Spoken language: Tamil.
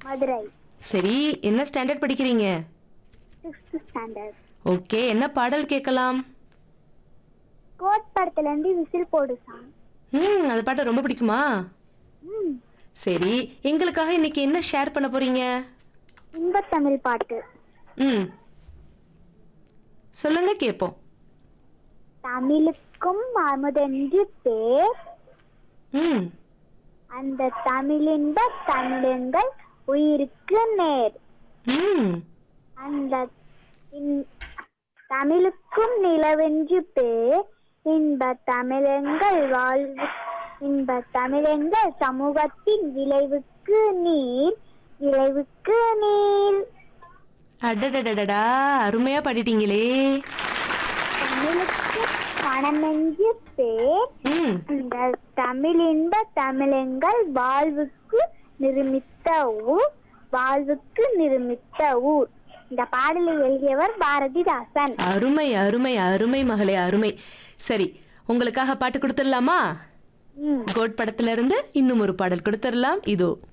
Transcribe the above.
மதுரை சரி என்ன ஸ்டாண்டர்ட் படிக்கிறீங்க சிக்ஸ்த் ஸ்டாண்டர்ட் ஓகே என்ன பாடல் கேட்கலாம் கோட் படத்துல இருந்து விசில் போடு சாங் ம் அந்த பாட்டு ரொம்ப பிடிக்குமா ம் சரி எங்களுக்காக இன்னைக்கு என்ன ஷேர் பண்ண போறீங்க இன்பத்தமிழ் பாட்டு ம் சொல்லுங்க கேட்போம் தமிழுக்கும் அமுதென்று பேர் ம் அந்த தமிழின்ப தமிழெங்கள் உயிருக்கு நேர் ம் அந்த இன்- தமிழுக்கும் நிலவென்று பேர் இன்ப தமிழெங்கள் வாழ்வு இன்ப தமிழெங்கள் சமூகத்தின் விளைவுக்கு நீர் விளைவுக்கு நீர் அடடடடடா அருமையா பாடிட்டீங்களே தமிழுக்கு மனமென்று பேர் ம் அந்த தமிழின்ப தமிழெங்கள் வாழ்வுக்கு நிருமித்த ஊர் வாழ்வுக்கு நிருமித்த ஊர் இந்த பாடலை எழுதியவர் பாரதிதாசன் அருமை அருமை அருமை மகளே அருமை சரி உங்களுக்காக பாட்டு கொடுத்துடலாமா ம் கோட் படத்துல இருந்து இன்னும் ஒரு பாடல் கொடுத்துடலாம் இதோ